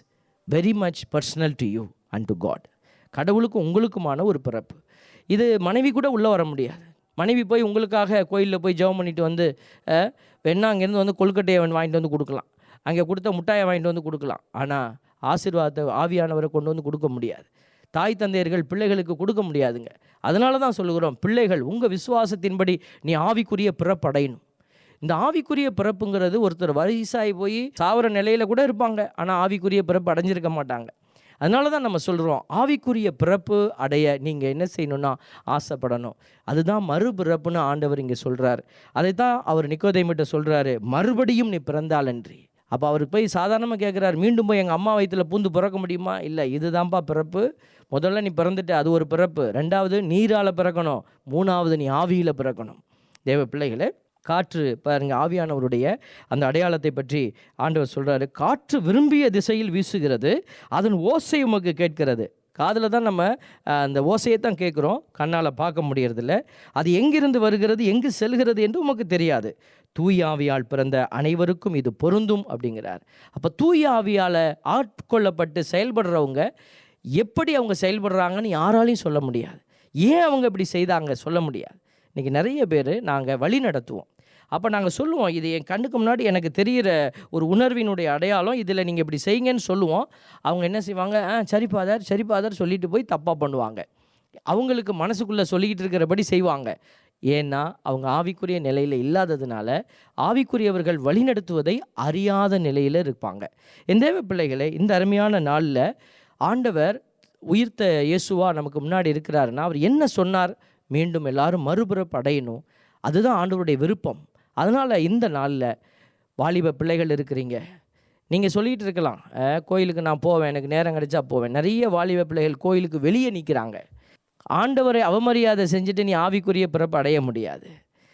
very much personal to you and to God கடவுளுக்கும் உங்களுக்குமான ஒரு பிறப்பு இது மனைவி கூட உள்ளே வர முடியாது மனைவி போய் உங்களுக்காக கோயிலில் போய் ஜெபம் பண்ணிட்டு வந்து அஹ், வேணா அங்கேருந்து வந்து கொழுக்கட்டையை வந்து வாங்கிட்டு வந்து கொடுக்கலாம் அங்கே கொடுத்த முட்டாயை வாங்கிட்டு வந்து கொடுக்கலாம் ஆனால் ஆசீர்வாதத்தை ஆவியானவரை கொண்டு வந்து கொடுக்க முடியாது தாய் தந்தையர்கள் பிள்ளைகளுக்கு கொடுக்க முடியாதுங்க அதனால தான் சொல்லுகிறோம் பிள்ளைகள் உங்கள் விசுவாசத்தின்படி நீ ஆவிக்குரிய பிறப்படையணும் இந்த ஆவிக்குரிய பிறப்புங்கிறது ஒருத்தர் வயசாகி போய் சாவர நிலையில் கூட இருப்பாங்க ஆனால் ஆவிக்குரிய பிறப்பு அடைஞ்சிருக்க மாட்டாங்க அதனால தான் நம்ம சொல்கிறோம் ஆவிக்குரிய பிறப்பு அடைய நீங்கள் என்ன செய்யணும்னா ஆசைப்படணும் அதுதான் மறுபிறப்புன்னு ஆண்டவர் இங்கே சொல்கிறார் அதை தான் அவர் நிக்கோதைமிட்ட சொல்கிறாரு மறுபடியும் நீ பிறந்தாலன்றி அப்போ அவருக்கு போய் சாதாரணமாக கேட்குறாரு மீண்டும் போய் எங்கள் அம்மா வயித்துல பூந்து பிறக்க முடியுமா இல்லை இதுதான்ப்பா பிறப்பு முதல்ல நீ பிறந்துட்டு அது ஒரு பிறப்பு ரெண்டாவது நீரால் பிறக்கணும் மூணாவது நீ ஆவியில் பிறக்கணும் தேவ பிள்ளைகளே காற்று பாருங்க ஆவியானவருடைய அந்த அடையாளத்தை பற்றி ஆண்டவர் சொல்றாரு காற்று விரும்பிய திசையில் வீசுகிறது அதன் ஓசை உமக்கு கேட்கிறது காதில் தான் நம்ம அஹ், அந்த ஓசையை தான் கேட்குறோம் கண்ணால் பார்க்க முடியறதில்ல அது எங்கிருந்து வருகிறது எங்கு செல்கிறது என்று உமக்கு தெரியாது தூய ஆவியால் பிறந்த அனைவருக்கும் இது பொருந்தும் அப்படிங்கிறார் அப்போ தூய ஆவியால் ஆட்கொள்ளப்பட்டு செயல்படுறவங்க எப்படி அவங்க செயல்படுறாங்கன்னு யாராலையும் சொல்ல முடியாது ஏன் அவங்க இப்படி செய்தாங்க சொல்ல முடியாது இன்றைக்கி நிறைய பேர் நாங்கள் வழி நடத்துவோம் அப்போ நாங்கள் சொல்லுவோம் இது என் கண்ணுக்கு முன்னாடி எனக்கு தெரிகிற ஒரு உணர்வினுடைய அடையாளம் இதில் நீங்கள் இப்படி செய்யுங்கன்னு சொல்லுவோம் அவங்க என்ன செய்வாங்க ஆ சரி ஃபாதர் சரி ஃபாதர் சொல்லிட்டு போய் தப்பாக பண்ணுவாங்க அவங்களுக்கு மனசுக்குள்ளே சொல்லிக்கிட்டு இருக்கிறபடி செய்வாங்க ஏன்னா அவங்க ஆவிக்குரிய நிலையில் இல்லாததுனால ஆவிக்குரியவர்கள் வழிநடத்துவதை அறியாத நிலையில் இருப்பாங்க என் தேவ பிள்ளைகளே இந்த அருமையான நாளில் ஆண்டவர் உயிர்த்த இயேசுவா நமக்கு முன்னாடி இருக்கிறாருன்னா அவர் என்ன சொன்னார் மீண்டும் எல்லாரும் மறுபிறப்பு அடையணும் அதுதான் ஆண்டவருடைய விருப்பம் அதனால் இந்த நாளில் வாலிப பிள்ளைகள் இருக்கிறீங்க நீங்கள் சொல்லிகிட்டு இருக்கலாம் "அஹ், கோயிலுக்கு நான் போவேன் எனக்கு நேரம் கிடைச்சா போவேன் நிறைய வாலிப பிள்ளைகள் கோயிலுக்கு வெளியே நிற்கிறாங்க ஆண்டவரை அவமரியாதை செஞ்சுட்டு நீ ஆவிக்குரிய பிறப்பு அடைய முடியாது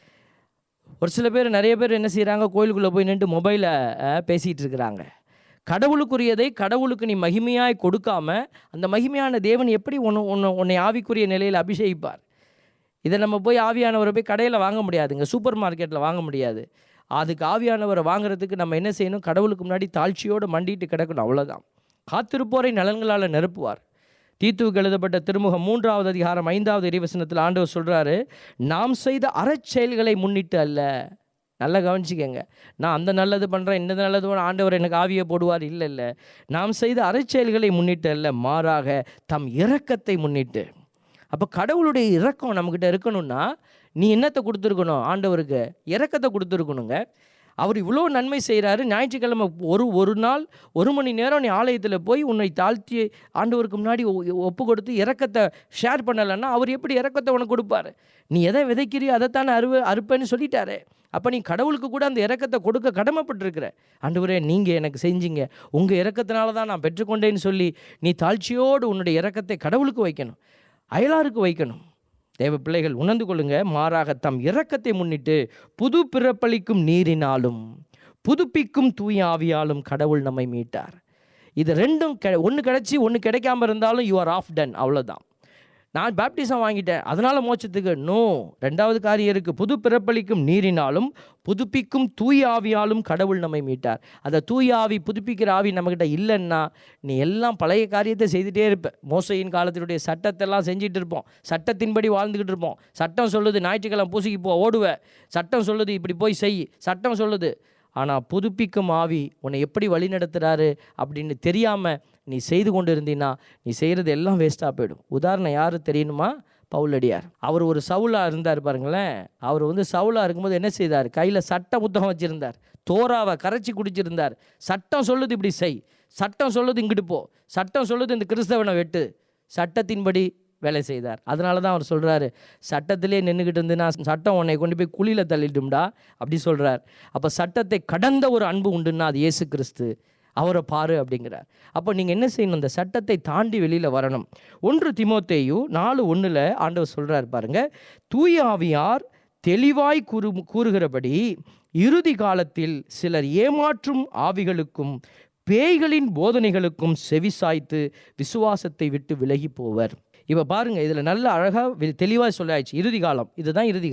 ஒரு சில பேர் நிறைய பேர் என்ன செய்கிறாங்க கோயிலுக்குள்ளே போய் நின்று மொபைலை பேசிகிட்டு இருக்கிறாங்க கடவுளுக்குரியதை கடவுளுக்கு நீ மகிமையாய் கொடுக்காம அந்த மகிமையான தேவன் எப்படி உன்னை உன்னை உன்னை ஆவிக்குரிய நிலையில் அபிஷேகிப்பார் இதை நம்ம போய் ஆவியானவரை போய் கடையில் வாங்க முடியாதுங்க சூப்பர் மார்க்கெட்டில் வாங்க முடியாது அதுக்கு ஆவியானவரை வாங்குறதுக்கு நம்ம என்ன செய்யணும் கடவுளுக்கு முன்னாடி தாழ்ச்சியோடு மண்டிட்டு கிடக்கணும் அவ்வளோதான் காத்திருப்போரை நலன்களால் நிரப்புவார் தீத்துவுக்கு எழுதப்பட்ட திருமுகம் மூன்றாவது அதிகாரம் ஐந்தாவது இறைவசனத்தில் ஆண்டவர் சொல்கிறாரு நாம் செய்த அறச்செயல்களை முன்னிட்டு அல்ல நல்லா கவனிச்சிக்கங்க நான் அந்த நல்லது பண்ணுறேன் இந்த நல்லது பண்ண ஆண்டவர் எனக்கு ஆவியை போடுவார் இல்லை இல்லை நாம் செய்த அறச்செயல்களை முன்னிட்டு அல்ல மாறாக தம் இரக்கத்தை முன்னிட்டு அப்போ கடவுளுடைய இரக்கம் நம்மக்கிட்ட இருக்கணும்னா நீ என்னத்தை கொடுத்துருக்கணும் ஆண்டவருக்கு இரக்கத்தை கொடுத்துருக்கணுங்க அவர் இவ்வளோ நன்மை செய்கிறாரு ஞாயிற்றுக்கிழமை ஒரு ஒரு நாள் ஒரு மணி நேரம் நீ ஆலயத்தில் போய் உன்னை தாழ்த்தி ஆண்டவருக்கு முன்னாடி ஒ- ஒப்பு கொடுத்து இரக்கத்தை ஷேர் பண்ணலைன்னா அவர் எப்படி இரக்கத்தை உனக்கு கொடுப்பாரு நீ எதை விதைக்கிறியோ அதைத்தானே அறுவ அறுப்பேன்னு சொல்லிட்டாரு அப்போ நீ கடவுளுக்கு கூட அந்த இரக்கத்தை கொடுக்க கடமைப்பட்டிருக்கிற ஆண்டவரே நீங்கள் எனக்கு செஞ்சீங்க உங்கள் இரக்கத்தினால தான் நான் பெற்றுக்கொண்டேன்னு சொல்லி நீ தாழ்ச்சியோடு உன்னுடைய இரக்கத்தை கடவுளுக்கு வைக்கணும் அயலாருக்கு வைக்கணும் தேவ பிள்ளைகள் உணர்ந்து கொள்ளுங்க மாறாக தம் இரக்கத்தை முன்னிட்டு புது பிறப்பளிக்கும் நீரினாலும் புதுப்பிக்கும் தூய ஆவியாலும் கடவுள் நம்மை மீட்டார் இது ரெண்டும் கெ ஒன்று கிடச்சி ஒன்று கிடைக்காம இருந்தாலும் யூ ஆர் ஆஃப் டன் அவ்வளோதான் நான் பேப்டிசம் வாங்கிட்டேன் அதனால் மோட்சத்துக்கு நோ ரெண்டாவது காரியம் இருக்குது புது பிறப்பளிக்கும் நீரினாலும் புதுப்பிக்கும் தூய ஆவியாலும் கடவுள் நம்மை மீட்டார் அந்த தூய ஆவி புதுப்பிக்கிற ஆவி நம்மக்கிட்ட இல்லைன்னா நீ எல்லாம் பழைய காரியத்தை செய்துட்டே இருப்ப மோசையின் காலத்தினுடைய சட்டத்தெல்லாம் செஞ்சுட்டு இருப்போம் சட்டத்தின்படி வாழ்ந்துக்கிட்டு இருப்போம் சட்டம் சொல்லுது ஞாயிற்றுக்கிழமை பூசிக்கு போ ஓடுவ சட்டம் சொல்லுது இப்படி போய் செய் சட்டம் சொல்லுது ஆனால் புதுப்பிக்கும் ஆவி உன்னை எப்படி வழி நடத்துகிறாரு அப்படின்னு தெரியாமல் நீ செய்து கொண்டு இருந்தீன்னா நீ செய்கிறது எல்லாம் வேஸ்ட்டாக போயிடும் உதாரணம் யார் தெரியணுமா பவுலடியார் அவர் ஒரு சவுலா இருந்தார் பாருங்களேன் அவர் வந்து சவுலா இருக்கும்போது என்ன செய்தார் கையில் சட்ட புத்தகம் வச்சுருந்தார் தோராவை கரைச்சி குடிச்சிருந்தார் சட்டம் சொல்லுது இப்படி செய் சட்டம் சொல்லுது இங்கிட்டு போ சட்டம் சொல்லுது இந்த கிறிஸ்தவனை வெட்டு சட்டத்தின்படி வேலை செய்தார் அதனால தான் அவர் சொல்கிறாரு சட்டத்திலே நின்றுக்கிட்டு இருந்துன்னா சட்டம் உன்னை கொண்டு போய் குழியில் தள்ளிடும்டா அப்படி சொல்கிறார் அப்போ சட்டத்தை கடந்த ஒரு அன்பு உண்டுன்னா அது இயேசு கிறிஸ்து அவரை பாரு அப்படிங்கிறார் அப்போ நீங்கள் என்ன செய்யணும் அந்த சட்டத்தை தாண்டி வெளியில் வரணும் ஒன்று திமோத்தேயு நாலு ஒன்றில் ஆண்டவர் சொல்கிறார் பாருங்க தூய ஆவியார் தெளிவாய் கூறு கூறுகிறபடி இறுதி காலத்தில் சிலர் ஏமாற்றும் ஆவிகளுக்கும் பேய்களின் போதனைகளுக்கும் செவிசாய்த்து விசுவாசத்தை விட்டு விலகி போவர் இப்போ பாருங்க இதில் நல்ல அழகாக தெளிவாக சொல்லியாச்சு இறுதி காலம் இதுதான் இறுதி காலம்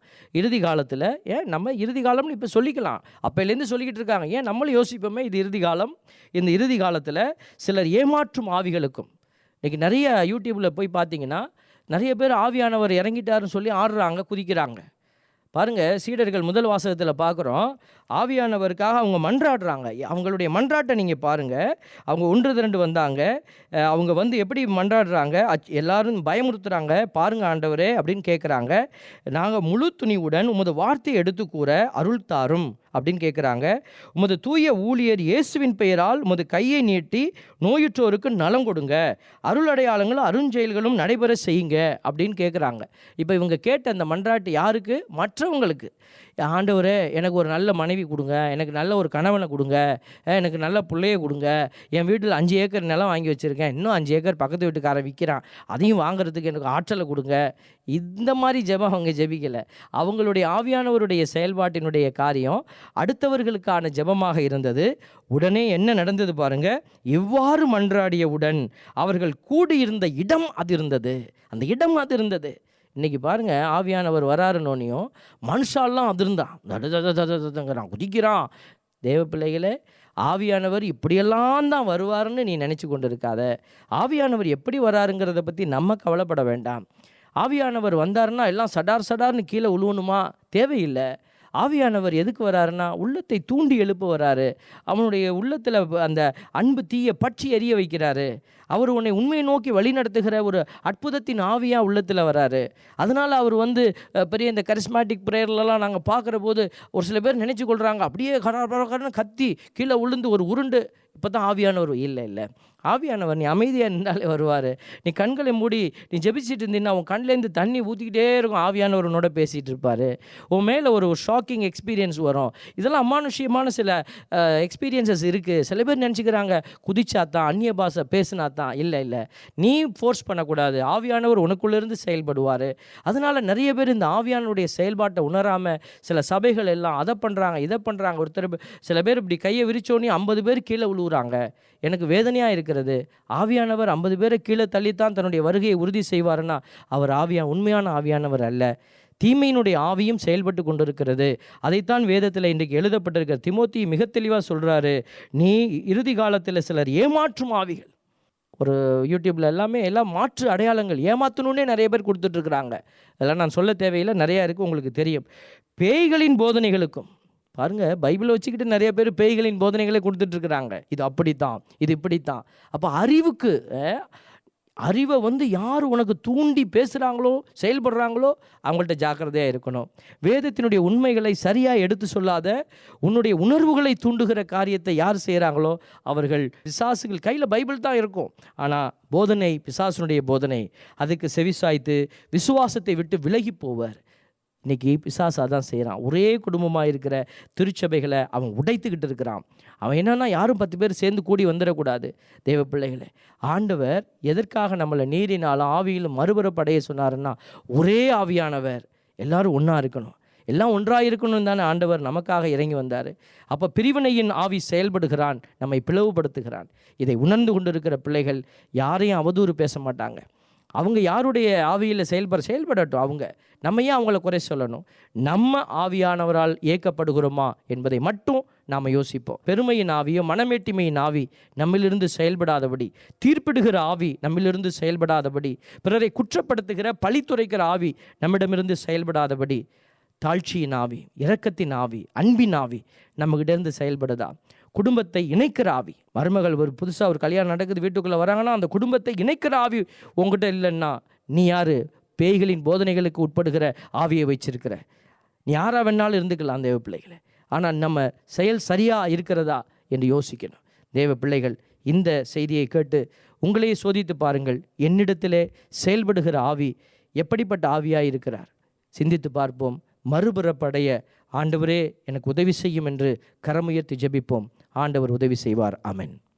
இறுதி காலத்தில் ஏன் நம்ம இறுதி காலம்னு இப்போ சொல்லிக்கலாம் அப்போலேருந்து சொல்லிக்கிட்டு இருக்காங்க ஏன் நம்மளும் யோசிப்போமே இது இறுதி காலம் இந்த இறுதி காலத்தில் சிலர் ஏமாற்றும் ஆவிகளுக்கும் இன்றைக்கி நிறைய யூடியூப்பில் போய் பார்த்தீங்கன்னா நிறைய பேர் ஆவியானவர் இறங்கிட்டாருன்னு சொல்லி ஆடுறாங்க குதிக்கிறாங்க பாருங்க சீடர்கள் முதல் வாசகத்தில் பார்க்குறோம் ஆவியானவருக்காக அவங்க மன்றாடுறாங்க அவங்களுடைய மன்றாட்டை நீங்கள் பாருங்கள் அவங்க ஒன்று திரண்டு வந்தாங்க அஹ் அவங்க வந்து எப்படி மன்றாடுறாங்க அச்- எல்லாரும் பயமுறுத்துறாங்க பாருங்க ஆண்டவரே அப்படின்னு கேட்குறாங்க நாங்கள் முழு துணிவுடன் உமது வார்த்தையை எடுத்து கூற அருள் தாரும் அப்படின்னு கேட்குறாங்க உமது தூய ஊழியர் இயேசுவின் பெயரால் உமது கையை நீட்டி நோயுற்றோருக்கு நலம் கொடுங்க அருள் அடையாளங்களும் அருஞ்செயல்களும் நடைபெற செய்யுங்க அப்படின்னு கேட்குறாங்க இப்போ இவங்க கேட்ட அந்த மன்றாட்டு யாருக்கு மற்றவங்களுக்கு ஆண்டவரே எனக்கு ஒரு நல்ல மனைவி கொடுங்க எனக்கு நல்ல ஒரு கணவனை கொடுங்க அஹ் எனக்கு நல்ல பிள்ளைய கொடுங்க என் வீட்டில் அஞ்சு ஏக்கர் நிலம் வாங்கி வச்சுருக்கேன் இன்னும் அஞ்சு ஏக்கர் பக்கத்து வீட்டுக்காரன் விற்கிறான் அதையும் வாங்குறதுக்கு எனக்கு ஆற்றலை கொடுங்க இந்த மாதிரி ஜெபம் அவங்க ஜெபிக்கலை அவங்களுடைய ஆவியானவருடைய செயல்பாட்டினுடைய காரியம் அடுத்தவர்களுக்கான ஜெபமாக இருந்தது உடனே என்ன நடந்தது பாருங்க இவ்வாறு மன்றாடியவுடன் அவர்கள் கூடியிருந்த இடம் அது இருந்தது அந்த இடம் அது இருந்தது இன்னைக்கு பாருங்க ஆவியானவர் வராருனோனையும் மனுஷாலாம் அதிர்ந்தான் தடதடதடதடங்கிறான் குதிக்கிறான் தேவ பிள்ளைகளே ஆவியானவர் இப்படியெல்லாம் தான் வருவாருன்னு நீ நினச்சி கொண்டு இருக்காத ஆவியானவர் எப்படி வராருங்கிறத பற்றி நம்ம கவலைப்பட வேண்டாம் ஆவியானவர் வந்தாருன்னா எல்லாம் சடார் சடார்னு கீழே உழுவணுமா தேவையில்லை ஆவியானவர் எதுக்கு வராருன்னா உள்ளத்தை தூண்டி எழுப்ப வராரு அவனுடைய உள்ளத்தில் அந்த அன்பு தீயை பற்றி எரிய வைக்கிறாரு அவர் உன்னை உண்மையை நோக்கி வழிநடத்துகிற ஒரு அற்புதத்தின் ஆவியாக உள்ளத்தில் வராரு அதனால் அவர் வந்து அஹ், பெரிய இந்த கரிஸ்மேட்டிக் ப்ரேயர்லலாம் நாங்கள் பார்க்குற போது ஒரு சில பேர் நினச்சி கொள்கிறாங்க அப்படியே கரன்னு கத்தி கீழே உளுந்து ஒரு உருண்டு இப்போ தான் ஆவியானவர் இல்லை இல்லை ஆவியானவர் நீ அமைதியாக நின்றாலே வருவார் நீ கண்களை மூடி நீ ஜெபிச்சிட்டு இருந்தீங்கன்னா உன் கண்ணிலேருந்து தண்ணி ஊற்றிக்கிட்டே இருக்கும் ஆவியானவர் உன்னோட பேசிகிட்டு இருப்பார் உன் மேலே ஒரு ஷாக்கிங் எக்ஸ்பீரியன்ஸ் வரும் இதெல்லாம் அமானுஷ்யமான சில எக்ஸ்பீரியன்சஸ் இருக்குது சில பேர் நினச்சிக்கிறாங்க குதிச்சா தான் அந்நிய பாஷை பேசினா தான் இல்லை இல்லை நீ ஃபோர்ஸ் பண்ணக்கூடாது ஆவியானவர் உனக்குள்ளேருந்து செயல்படுவார் அதனால் நிறைய பேர் இந்த ஆவியானவருடைய செயல்பாட்டை உணராமல் சில சபைகள் எல்லாம் அதை பண்ணுறாங்க இதை பண்ணுறாங்க ஒருத்தர் ப- சில பேர் இப்படி கையை விரிச்சோன்னே ஐம்பது பேர் கீழே விழுவுறாங்க எனக்கு வேதனையாக இருக்கிறது ஆவியானவர் ஐம்பது பேரை கீழே தள்ளித்தான் தன்னுடைய வருகையை உறுதி செய்வாருன்னா அவர் ஆவியா உண்மையான ஆவியானவர் அல்ல தீமையினுடைய ஆவியும் செயல்பட்டு கொண்டிருக்கிறது அதைத்தான் வேதத்தில் இன்றைக்கு எழுதப்பட்டிருக்கிற திமோத்தி மிக தெளிவாக சொல்கிறாரு நீ இறுதி காலத்தில் சிலர் ஏமாற்றும் ஆவிகள் ஒரு யூடியூப்பில் எல்லாமே எல்லாம் மாற்று அடையாளங்கள் ஏமாத்தணுன்னே நிறைய பேர் கொடுத்துட்ருக்குறாங்க அதெல்லாம் நான் சொல்ல தேவையில்லை நிறையா இருக்குது உங்களுக்கு தெரியும் பேய்களின் போதனைகளுக்கும் பாருங்க பைபிளை வச்சுக்கிட்டு நிறைய பேர் பேய்களின் போதனைகளை கொடுத்துட்ருக்குறாங்க இது அப்படித்தான் இது இப்படித்தான் அப்போ அறிவுக்கு அஹ், அறிவை வந்து யார் உனக்கு தூண்டி பேசுகிறாங்களோ செயல்படுறாங்களோ அவங்கள்ட்ட ஜாக்கிரதையாக இருக்கணும் வேதத்தினுடைய உண்மைகளை சரியாக எடுத்து சொல்லாத உன்னுடைய உணர்வுகளை தூண்டுகிற காரியத்தை யார் செய்கிறாங்களோ அவர்கள் பிசாசுகள் கையில் பைபிள் தான் இருக்கும் ஆனால் போதனை பிசாசுனுடைய போதனை அதுக்கு செவிசாய்த்து விசுவாசத்தை விட்டு விலகி போவர் இன்னைக்கு பிசாசு அதான் செய்கிறான் ஒரே குடும்பமாக இருக்கிற திருச்சபைகளை அவன் உடைத்துக்கிட்டு இருக்கிறான் அவன் என்னன்னா யாரும் பத்து பேர் சேர்ந்து கூடி வந்துடக்கூடாது தேவ பிள்ளைகளே ஆண்டவர் எதற்காக நம்மளை நீரினாலும் ஆவியிலும் மறுபுறப்படைய சொன்னாருன்னா ஒரே ஆவியானவர் எல்லாரும் ஒன்றா இருக்கணும் எல்லாம் ஒன்றாக இருக்கணும் தானே ஆண்டவர் நமக்காக இறங்கி வந்தார் அப்போ பிரிவினையின் ஆவி செயல்படுகிறான் நம்மை பிளவுபடுத்துகிறான் இதை உணர்ந்து கொண்டிருக்கிற பிள்ளைகள் யாரையும் அவதூறு பேச மாட்டாங்க அவங்க யாருடைய ஆவியில் செயல்பட செயல்படட்டும் அவங்க நம்ம ஏன் அவங்கள குறை சொல்லணும் நம்ம ஆவியானவரால் இயக்கப்படுகிறோமா என்பதை மட்டும் நாம் யோசிப்போம் பெருமையின் ஆவியோ மனமேட்டிமையின் ஆவி நம்மிலிருந்து செயல்படாதபடி தீர்ப்பிடுகிற ஆவி நம்மிலிருந்து செயல்படாதபடி பிறரை குற்றப்படுத்துகிற பழித்துரைக்கிற ஆவி நம்மிடமிருந்து செயல்படாதபடி தாழ்ச்சியின் ஆவி இரக்கத்தின் ஆவி அன்பின் ஆவி நம்மகிட்ட இருந்து செயல்படுதா குடும்பத்தை இணைக்கிற ஆவி மருமகள் ஒரு புதுசாக ஒரு கல்யாணம் நடக்குது வீட்டுக்குள்ளே வராங்கன்னா அந்த குடும்பத்தை இணைக்கிற ஆவி உங்ககிட்ட இல்லைன்னா நீ யாரு பேய்களின் போதனைகளுக்கு உட்படுகிற ஆவியை வச்சிருக்கிற நீ யாரா வேணாலும் இருந்துக்கலாம் அந்த தேவ பிள்ளைகளை ஆனால் நம்ம செயல் சரியாக இருக்கிறதா என்று யோசிக்கணும் தேவ பிள்ளைகள் இந்த செய்தியை கேட்டு உங்களையே சோதித்து பாருங்கள் என்னிடத்திலே செயல்படுகிற ஆவி எப்படிப்பட்ட ஆவியாக இருக்கிறார் சிந்தித்து பார்ப்போம் மறுபுறப்படைய ஆண்டவரே எனக்கு உதவி செய்யும் என்று கரமுயர்த்தி ஜெபிப்போம் ஆண்டவர் உதவி செய்வார் ஆமென்